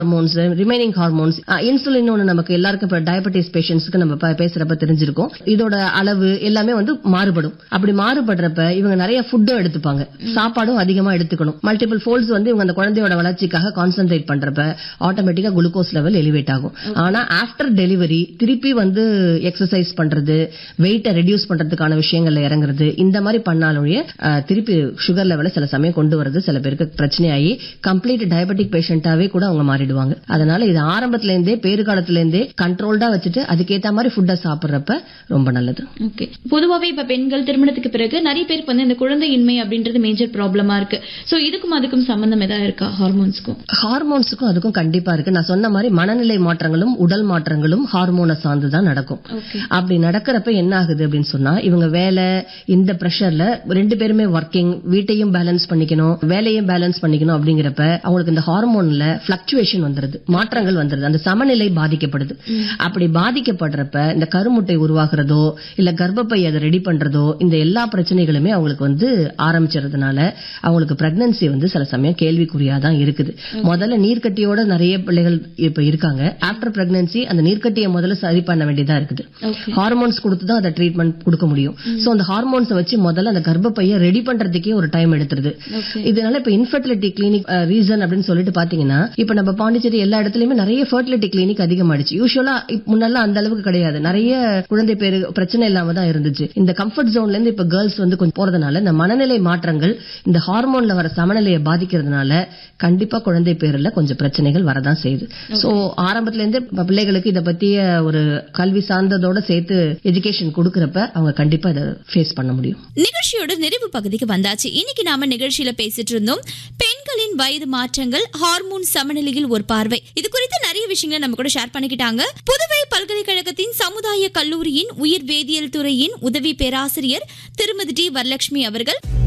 hormones remaining hormones insulin ஒன்று நமக்கு எல்லாருக்கும் இப்போ டயபெட்டிஸ் பேஷண்ட்ஸ்க்கு நம்ம ப- பேசுறப்ப தெரிஞ்சிருக்கும் இதோட அளவு எல்லாமே வந்து மாறுபடும் அப்படி மாறுபடுறப்ப இவங்க நிறைய ஃபுட்டும் எடுத்துப்பாங்க சாப்பாடும் அதிகமா எடுத்துக்கணும் மல்டிபிள் ஃபோல்ஸ் வந்து இவங்க அந்த குழந்தையோட வளர்ச்சிக்காக கான்சென்ட்ரேட் பண்றப்ப ஆட்டோமேட்டிக்கா குளுக்கோஸ் லெவல் எலிவேட் ஆகும் ஆனா ஆஃப்டர் டெலிவரி திருப்பி வந்து எக்ஸசைஸ் பண்றது வெயிட்டை ரெடியூஸ் பண்றதுக்கான விஷயங்கள்ல இறங்குறது இந்த மாதிரி பண்ணாலுடைய அஹ், திருப்பி சுகர் லெவலை சில சமயம் கொண்டு வரது சில பேருக்கு பிரச்சனையாகி கம்ப்ளீட் டயபெட்டிக் பேஷண்டாவே கூட அவங்க மாறிடுவாங்க அதனால இது ஆரம்பத்துல இருந்தே பேறு காலத்துல இருந்தே கண்ட்ரோல்டா வச்சுட்டு அதுக்கேத்த மாதிரி ஃபுட்டை சாப்பிடுறப்ப ரொம்ப நல்லது ஓகே பொதுவாவே இப்ப பெண்கள் திருமணத்துக்கு பிறகு நிறைய பேருக்கு வந்து இந்த குழந்தையின்மை அப்படின்றது மேஜர் ப்ராப்ளமா இருக்கு சோ இதுக்கும் அதுக்கும் சம்பந்தம் ஏதாவது இருக்கா ஹார்மோன்ஸ்க்கும் ஹார்மோன்ஸுக்கும் அதுக்கும் கண்டிப்பா இருக்கு நான் சொன்ன மாதிரி மனநிலை மாற்றங்களும் உடல் மாற்றங்களும் ஹார்மோனை சார்ந்து தான் நடக்கும் ஓகே அப்படி நடக்கிறப்ப என்ன ஆகுது அப்படின்னு சொன்னா இவங்க வேலை இந்த பிரஷர்ல ரெண்டு பேருமே ஒர்க்கிங் வீட்டையும் பேலன்ஸ் பண்ணிக்கணும் வேலையும் பேலன்ஸ் பண்ணிக்கணும் அப்படிங்கிறப்ப அவங்களுக்கு இந்த ஹார்மோன்ல பிளக்சுவேஷன் வந்துருது மாற்றங்கள் வந்துருது அந்த சமநிலை பாதிக்கப்படுது அப்படி பாதிக்கப்படுறப்ப இந்த கருமுட்டை உருவாகிறதோ இல்ல கர்ப்பப்பை அதை ரெடி பண்றதோ இந்த எல்லா பிரச்சனைகளுமே அவங்களுக்கு வந்து ஆரம்பிச்சறதுனால அவங்களுக்கு பிரெக்னன்சி வந்து சில சமயம் கேள்விக்குறியா தான் இருக்குது முதல்ல நீர்க்கட்டியோட நிறைய பிள்ளைகள் இப்ப இருக்காங்க ஆஃப்டர் பிரெக்னன்சி அந்த நீர்க்கட்டியை முதல்ல சரி பண்ண வேண்டியதா இருக்குது ஓகே ஹார்மோன்ஸ் கொடுத்து தான் அதை ட்ரீட்மெண்ட் கொடுக்க முடியும் சோ அந்த ஹார்மோன்ஸை வச்சு முதல்ல அந்த கர்ப்பப்பையை ரெடி பண்றதுக்கே ஒரு டைம் எடுத்துருது ஓகே இதனால இப்ப இன்ஃபர்டிலிட்டி கிளினிக் ரீசன் அப்படின்னு சொல்லிட்டு பாத்தீங்கன்னா இப்ப நம்ம பாண்டிச்சேரி எல்லா இடத்துலயுமே நிறைய ஃபர்டிலிட்டி கிளினிக் அதிகமாயிடுச்சு யூஸ்வலா முன்னெல்லாம் அந்த அளவுக்கு கிடையாது நிறைய குழந்தை பேரு பிரச்சனை இல்லாம தான் இருந்துச்சு இந்த கம்ஃபர்ட் ஜோன்ல இருந்து இப்ப கேர்ள்ஸ் வந்து கொஞ்சம் போறதுனால இந்த மனநிலை மாற்றங்கள் இந்த ஹார்மோன்ல வர சமநிலையை பாதிக்கிறதுனால கண்டிப்பா குழந்தை பேருல கொஞ்சம் பிரச்சனைகள் வரதான் செய்யுது சோ ஆரம்பத்துல இருந்தே இப்ப பிள்ளைகளுக்கு இத பத்திய ஒரு கல்வி சார்ந்ததோட சேர்த்து எஜுகேஷன் கொடுக்கறப்ப அவங்க கண்டிப்பா இதை ஃபேஸ் பண்ண முடியும் நிகழ்ச்சியோட நிறைவு பகுதிக்கு வந்தாச்சு இன்னைக்கு நாம நிகழ்ச்சியில பேசிட்டு இருந்தோம் பெண்களின் வயது மாற்றங்கள் ஹார்மோன் சமநிலையில் ஒரு பார்வை இது குறித்து நிறைய விஷயங்களை நம்ம கூட ஷேர் பண்ணிக்கிட்டாங்க புதுவை பல்கலைக்கழகத்தின் சமுதாய கல்லூரியின் உயிர் வேதியியல் துறையின் உதவி பேராசிரியர் திருமதி டி வரலட்சுமி அவர்கள்